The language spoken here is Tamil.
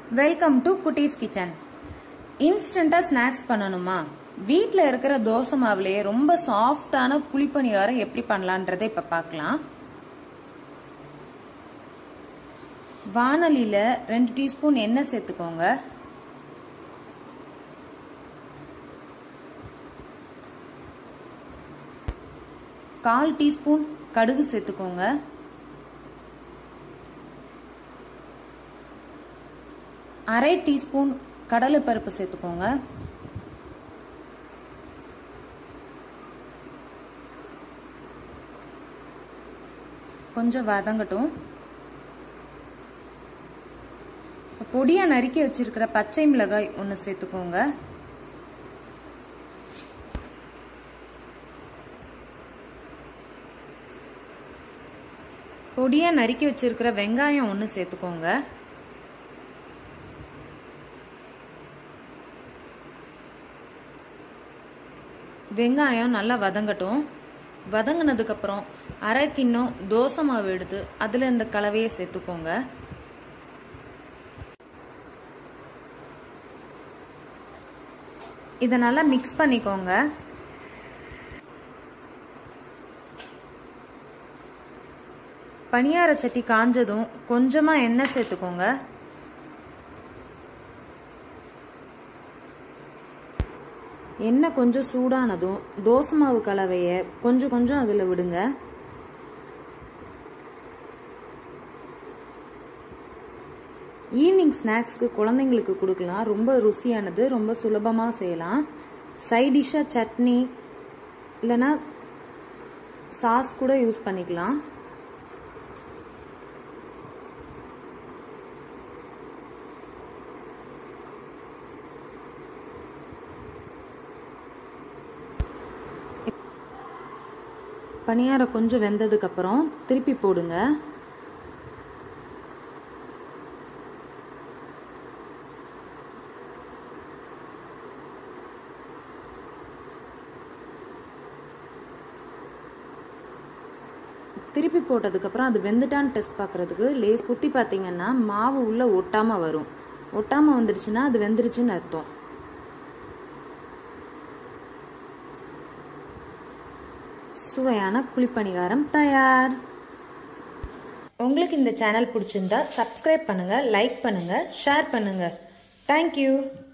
வெல்கம் டு குட்டீஸ் கிச்சன் இன்ஸ்டண்ட்டாக ஸ்நாக்ஸ் பண்ணணுமா வீட்டில் இருக்கிற தோசை மாவுலேயே ரொம்ப சாஃப்டான குழிப்பணியாரம் எப்படி பண்ணலான்றதை இப்போ பார்க்கலாம் வானலியில் ரெண்டு டீஸ்பூன் எண்ணெய் சேர்த்துக்கோங்க கால் டீஸ்பூன் கடுகு சேர்த்துக்கோங்க அரை டீஸ்பூன் கடலைப்பருப்பு சேர்த்துக்கோங்க கொஞ்சம் வதங்கட்டும் பொடியாக நறுக்கி வச்சிருக்கிற பச்சை மிளகாய் ஒன்று சேர்த்துக்கோங்க பொடியாக நறுக்கி வச்சிருக்கிற வெங்காயம் ஒன்று சேர்த்துக்கோங்க வெங்காயம் நல்லா வதங்கட்டும் வதங்கினதுக்கப்புறம் அரை கிண்ணம் தோசை மாவு எடுத்து அதில் இந்த கலவையை சேர்த்துக்கோங்க இதை நல்லா மிக்ஸ் பண்ணிக்கோங்க பனியார சட்டி காஞ்சதும் கொஞ்சமாக எண்ணெய் சேர்த்துக்கோங்க எண்ணெய் கொஞ்சம் சூடானதும் தோசை மாவு கலவையை கொஞ்சம் கொஞ்சம் அதில் விடுங்க ஈவினிங் ஸ்நாக்ஸ்க்கு குழந்தைங்களுக்கு கொடுக்கலாம் ரொம்ப ருசியானது ரொம்ப சுலபமாக செய்யலாம் சைட் டிஷ்ஷாக சட்னி இல்லைன்னா சாஸ் கூட யூஸ் பண்ணிக்கலாம் பனியாரம் கொஞ்சம் வெந்ததுக்கப்புறம் திருப்பி போடுங்க திருப்பி போட்டதுக்கப்புறம் அது வெந்துட்டான்னு டெஸ்ட் பார்க்குறதுக்கு லேஸ் குட்டி பார்த்தீங்கன்னா மாவு உள்ளே ஒட்டாமல் வரும் ஒட்டாமல் வந்துடுச்சுன்னா அது வெந்துருச்சுன்னு அர்த்தம் சுவையான குழிப்பணிகாரம் தயார் உங்களுக்கு இந்த சேனல் பிடிச்சிருந்தா சப்ஸ்கிரைப் பண்ணுங்க லைக் பண்ணுங்க ஷேர் பண்ணுங்க தேங்க்யூ